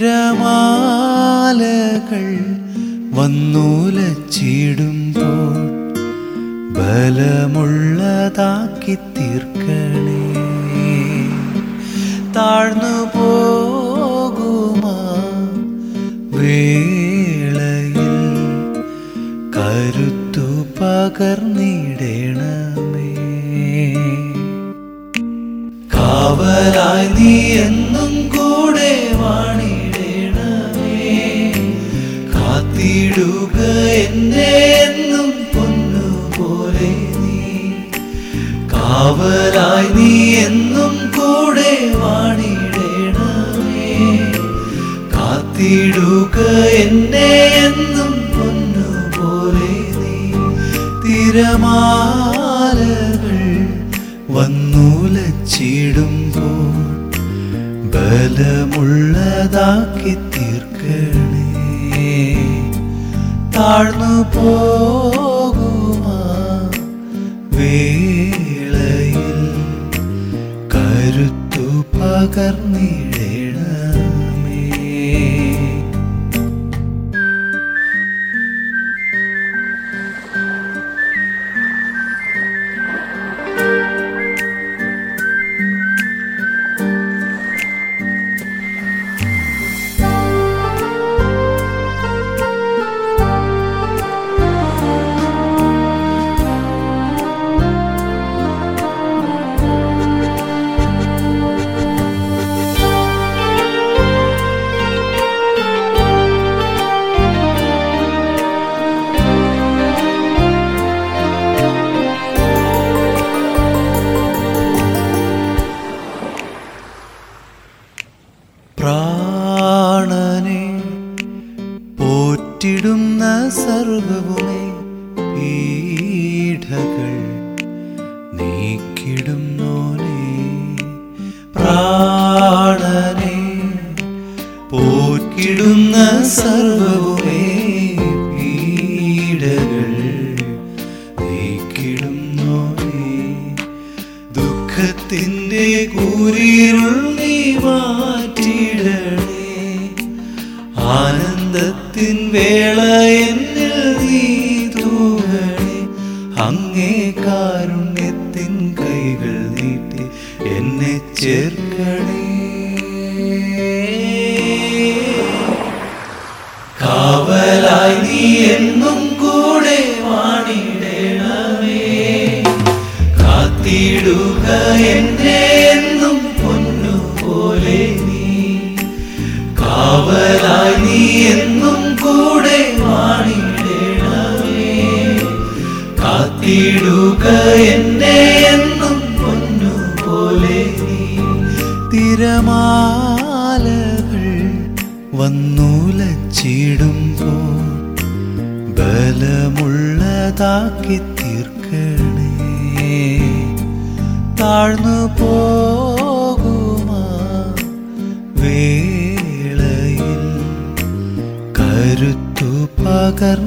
തിരമാലകൾ വന്നൂലച്ചിടുമ്പോൾ ബലമുള്ളതാക്കി തീർക്കണേ താഴ്ന്നു പോകുമാ വേളയിൽ കരുത്തു പകർന്നിടണമേ കാവലായി നീ എന്നും കൂടെ വാണിടണമേ കാത്തിടുക എന്നെ എന്നും പൊന്നുപോലെ നീ കാവലായി നീ എന്നും കൂടെ വാണിടണമേ കാത്തിടുക എന്നെ എന്നും പൊന്നുപോലെ നീ തിരമാലകൾ വന്നൂലച്ചിടുമ്പോൾ ബലമുള്ളതാക്കി തീർക്കണേ താഴ്ന്നു പോകുമാ വേളയിൽ കരുത്തു പകർന്നിടണമേ പ്രാണനെ പോറ്റിടുന്ന സർവവുമേ പീഠകൾ നീക്കിടുന്നോനെ പ്രാണനെ പോറ്റിടുന്ന സർവവുമേ പീഡകൾ നീക്കിടുന്നോനെ ദുഃഖത്തിൻ്റെ കൂരിരുൾ നീ മാറ്റിടണേ ആനന്ദത്തിൻ വേള എന്നിൽ നീ തൂകണേ അങ്ങേ കാരുണ്യത്തിൻ കൈകൾ നീട്ടി എന്നെ ചേർക്കണേ കാവലായി നീ എന്നും കൂടെ വാണിടണമേ കാത്തിടുക എന്നെ എന്നും പൊന്നുപോലെ നീ കാവലായി നീ എന്നും കൂടെ വാണിടണമേ കാത്തിടുക എന്നെ എന്നും പൊന്നുപോലെ നീ തിരമാലകൾ വന്നൂലച്ചിടുമ്പോൾ ബലമുള്ളതാക്കി തീർക്കണേ താഴ്ന്നു പോകുമാ വേളയിൽ കരുത്തു പകർന്നിടണമേ